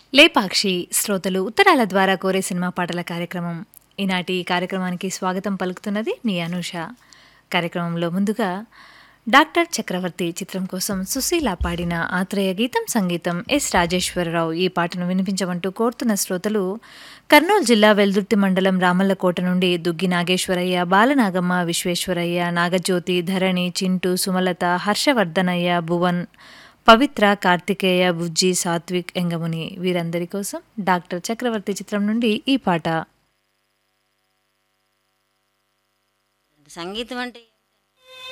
లేపాక్షి శ్రోతలు ఉత్తరాల ద్వారా కోరే సినిమా పాటల కార్యక్రమం ఈనాటి ఈ కార్యక్రమానికి స్వాగతం పలుకుతున్నది మీ అనూష కార్యక్రమంలో ముందుగా డాక్టర్ చక్రవర్తి చిత్రం కోసం సుశీల పాడిన ఆత్రేయ గీతం సంగీతం ఎస్ రాజేశ్వరరావు ఈ పాటను వినిపించమంటూ కోరుతున్న శ్రోతలు కర్నూలు జిల్లా వెల్దుర్తి మండలం రామల్లకోట నుండి దుగ్గి నాగేశ్వరయ్య బాలనాగమ్మ విశ్వేశ్వరయ్య నాగజ్యోతి ధరణి చింటూ సుమలత హర్షవర్ధనయ్య భువన్ పవిత్ర కార్తికేయ బుజ్జి సాత్విక్ ఎంగముని వీరందరి కోసం డాక్టర్ చక్రవర్తి చిత్రం నుండి ఈ పాట సంగీతం అంటే